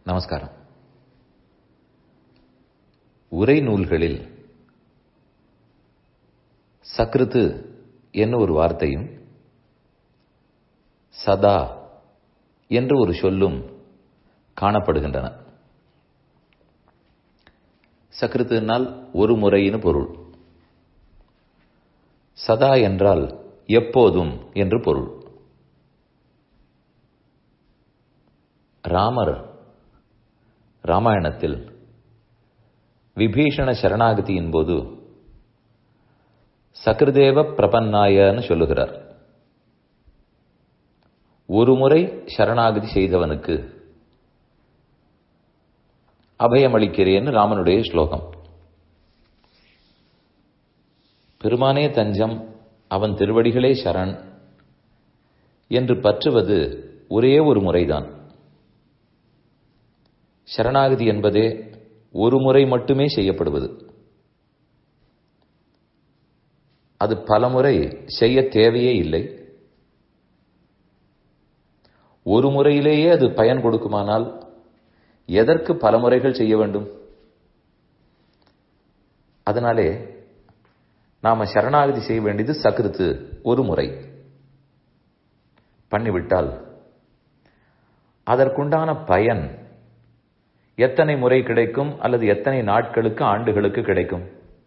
நமஸ்காரம் உரை நூல்களில் சக்ருத்து என்ன ஒரு வார்த்தையும் சதா என்று ஒரு சொல்லும் காணப்படுகின்றன சக்ருத்துனால் ஒரு முறையின் பொருள் சதா என்றால் எப்போதும் என்று பொருள் ராமர் ராமாயணத்தில் விபீஷண சரணாகதியின் போது சக்ருதேவ பிரபன்னாயன்னு சொல்லுகிறார் ஒரு முறை சரணாகதி செய்தவனுக்கு அபயமளிக்கிறேன்னு ராமனுடைய ஸ்லோகம் பெருமானே தஞ்சம் அவன் திருவடிகளே சரண் என்று பற்றுவது ஒரே ஒரு முறைதான் சரணாகதி என்பதே ஒரு முறை மட்டுமே செய்யப்படுவது அது பலமுறை செய்ய தேவையே இல்லை ஒரு முறையிலேயே அது பயன் கொடுக்குமானால் எதற்கு பல முறைகள் செய்ய வேண்டும் அதனாலே நாம சரணாகதி செய்ய வேண்டியது சகிருத்து ஒரு முறை பண்ணிவிட்டால் அதற்குண்டான பயன் எத்தனை முறை கிடைக்கும் அல்லது எத்தனை நாட்களுக்கு ஆண்டுகளுக்கு கிடைக்கும்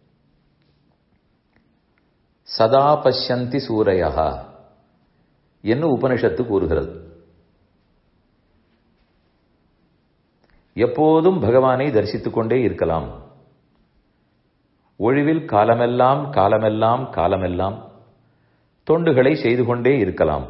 சதா பஷ்யந்தி சூரையா என்று உபனிஷத்து கூறுகிறது எப்போதும் பகவானை தரிசித்துக் கொண்டே இருக்கலாம் ஒழிவில் காலமெல்லாம் காலமெல்லாம் காலமெல்லாம் தொண்டுகளை செய்து கொண்டே இருக்கலாம்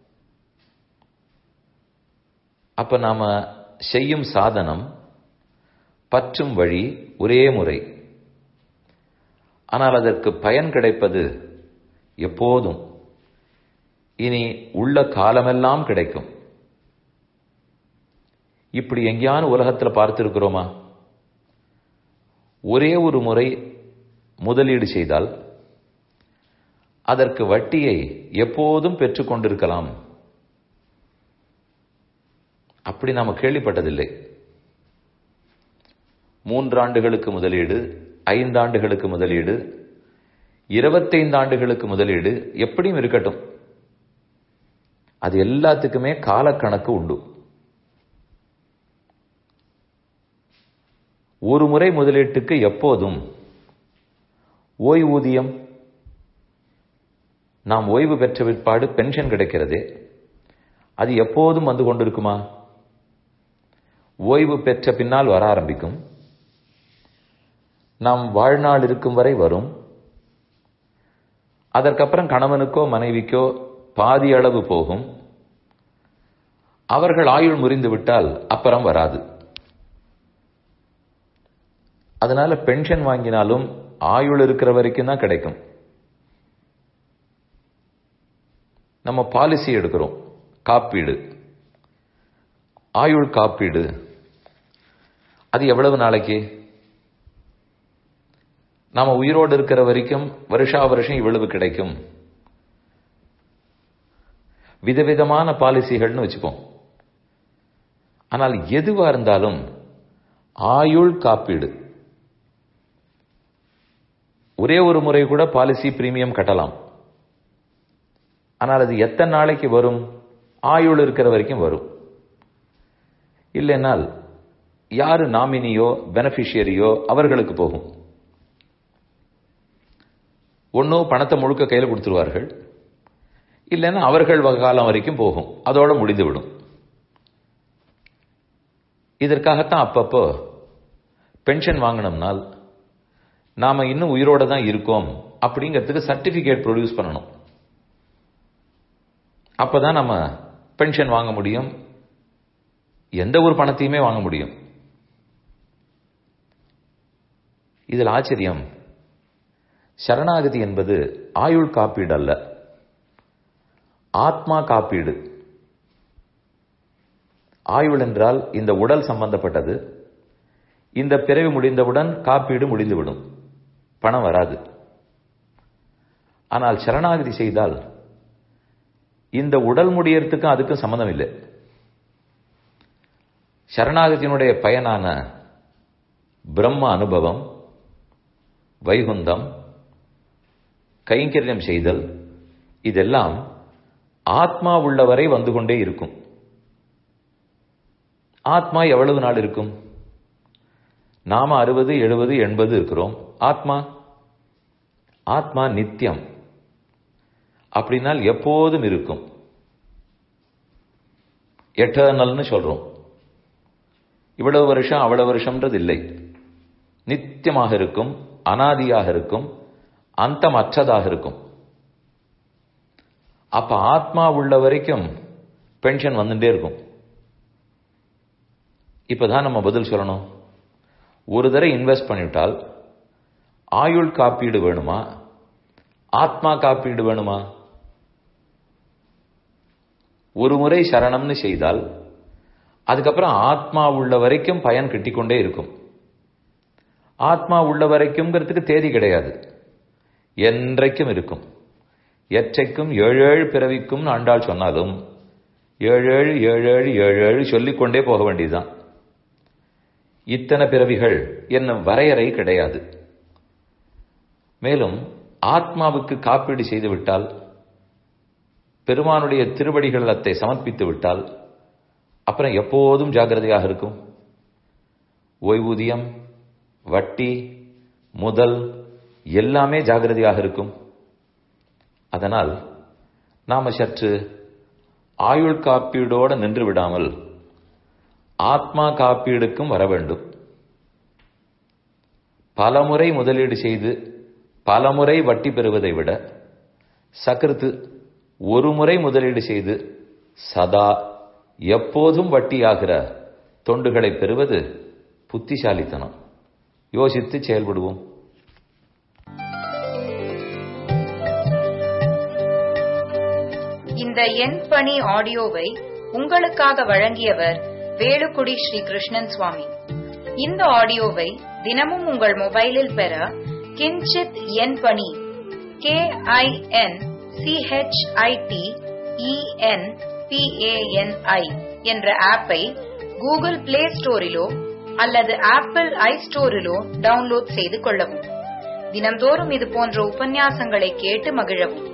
அப்ப நாம செய்யும் சாதனம் பற்றும் வழி ஒரே முறை ஆனால் அதற்கு பயன் கிடைப்பது எப்போதும் இனி உள்ள காலமெல்லாம் கிடைக்கும் இப்படி எங்கேயான உலகத்தில் பார்த்திருக்கிறோமா ஒரே ஒரு முறை முதலீடு செய்தால் அதற்கு வட்டியை எப்போதும் பெற்றுக்கொண்டிருக்கலாம் அப்படி நாம் கேள்விப்பட்டதில்லை மூன்றாண்டுகளுக்கு முதலீடு ஐந்தாண்டுகளுக்கு முதலீடு இருபத்தைந்து ஆண்டுகளுக்கு முதலீடு எப்படியும் இருக்கட்டும் அது எல்லாத்துக்குமே காலக்கணக்கு உண்டு ஒரு முறை முதலீட்டுக்கு எப்போதும் ஓய்வூதியம் நாம் ஓய்வு பெற்ற பிற்பாடு பென்ஷன் கிடைக்கிறதே அது எப்போதும் வந்து கொண்டிருக்குமா ஓய்வு பெற்ற பின்னால் வர ஆரம்பிக்கும் நாம் வாழ்நாள் இருக்கும் வரை வரும் அதற்கப்புறம் கணவனுக்கோ மனைவிக்கோ பாதி அளவு போகும் அவர்கள் ஆயுள் முறிந்து விட்டால் அப்புறம் வராது அதனால பென்ஷன் வாங்கினாலும் ஆயுள் இருக்கிற வரைக்கும் தான் கிடைக்கும் நம்ம பாலிசி எடுக்கிறோம் காப்பீடு ஆயுள் காப்பீடு அது எவ்வளவு நாளைக்கு நாம உயிரோடு இருக்கிற வரைக்கும் வருஷா வருஷம் இவ்வளவு கிடைக்கும் விதவிதமான பாலிசிகள்னு வச்சுப்போம் ஆனால் எதுவா இருந்தாலும் ஆயுள் காப்பீடு ஒரே ஒரு முறை கூட பாலிசி பிரீமியம் கட்டலாம் ஆனால் அது எத்தனை நாளைக்கு வரும் ஆயுள் இருக்கிற வரைக்கும் வரும் இல்லைனால் யாரு நாமினியோ பெனிஃபிஷியரியோ அவர்களுக்கு போகும் ஒன்றும் பணத்தை முழுக்க கையில் கொடுத்துருவார்கள் இல்லைன்னா அவர்கள் காலம் வரைக்கும் போகும் அதோட முடிந்துவிடும் இதற்காகத்தான் அப்பப்போ பென்ஷன் வாங்கினோம்னால் நாம இன்னும் உயிரோட தான் இருக்கோம் அப்படிங்கிறதுக்கு சர்டிபிகேட் ப்ரொடியூஸ் பண்ணணும் அப்பதான் நம்ம பென்ஷன் வாங்க முடியும் எந்த ஒரு பணத்தையுமே வாங்க முடியும் இதில் ஆச்சரியம் சரணாகதி என்பது ஆயுள் காப்பீடு அல்ல ஆத்மா காப்பீடு ஆயுள் என்றால் இந்த உடல் சம்பந்தப்பட்டது இந்த பிறவி முடிந்தவுடன் காப்பீடு முடிந்துவிடும் பணம் வராது ஆனால் சரணாகதி செய்தால் இந்த உடல் முடியறதுக்கும் அதுக்கும் சம்மந்தம் இல்லை சரணாகத்தினுடைய பயனான பிரம்ம அனுபவம் வைகுந்தம் கைங்கரியம் செய்தல் இதெல்லாம் ஆத்மா உள்ளவரை வந்து கொண்டே இருக்கும் ஆத்மா எவ்வளவு நாள் இருக்கும் நாம அறுபது எழுபது எண்பது இருக்கிறோம் ஆத்மா ஆத்மா நித்தியம் அப்படின்னால் எப்போதும் இருக்கும் எட்டர்னல்னு சொல்றோம் இவ்வளவு வருஷம் அவ்வளவு வருஷம்ன்றது இல்லை நித்தியமாக இருக்கும் அனாதியாக இருக்கும் அந்தமற்றதாக இருக்கும் அப்ப ஆத்மா உள்ள வரைக்கும் பென்ஷன் வந்துட்டே இருக்கும் இப்பதான் நம்ம பதில் சொல்லணும் ஒரு தடவை இன்வெஸ்ட் பண்ணிவிட்டால் ஆயுள் காப்பீடு வேணுமா ஆத்மா காப்பீடு வேணுமா ஒரு முறை சரணம்னு செய்தால் அதுக்கப்புறம் ஆத்மா உள்ள வரைக்கும் பயன் கிட்டிக்கொண்டே இருக்கும் ஆத்மா உள்ள வரைக்கும்ங்கிறதுக்கு தேதி கிடையாது என்றைக்கும் இருக்கும் எற்றைக்கும் ஏழேழு பிறவிக்கும் ஆண்டாள் சொன்னாலும் ஏழேழு ஏழேழு ஏழேழு சொல்லிக்கொண்டே போக வேண்டியதுதான் இத்தனை பிறவிகள் என்னும் வரையறை கிடையாது மேலும் ஆத்மாவுக்கு காப்பீடு செய்துவிட்டால் பெருமானுடைய திருவடிகளத்தை சமர்ப்பித்து விட்டால் அப்புறம் எப்போதும் ஜாகிரதையாக இருக்கும் ஓய்வூதியம் வட்டி முதல் எல்லாமே ஜாகிரதையாக இருக்கும் அதனால் நாம சற்று ஆயுள் காப்பீடோடு நின்று விடாமல் ஆத்மா காப்பீடுக்கும் வர வேண்டும் பலமுறை முதலீடு செய்து பலமுறை வட்டி பெறுவதை விட சக்கரத்து ஒரு முறை முதலீடு செய்து சதா எப்போதும் வட்டியாகிற தொண்டுகளை பெறுவது புத்திசாலித்தனம் யோசித்து செயல்படுவோம் இந்த எண் பணி ஆடியோவை உங்களுக்காக வழங்கியவர் வேலுக்குடி ஸ்ரீ கிருஷ்ணன் சுவாமி இந்த ஆடியோவை தினமும் உங்கள் மொபைலில் பெற கிஞ்சித் எண் பணி கே ஐ என் சிஹெச்ஐடி இஎன் பிஏஎன்ஐ என்ற ஆப்பை கூகுள் பிளே ஸ்டோரிலோ அல்லது ஆப்பிள் ஐ ஸ்டோரிலோ டவுன்லோட் செய்து கொள்ளவும் தினந்தோறும் இது போன்ற உபன்யாசங்களை கேட்டு மகிழவும்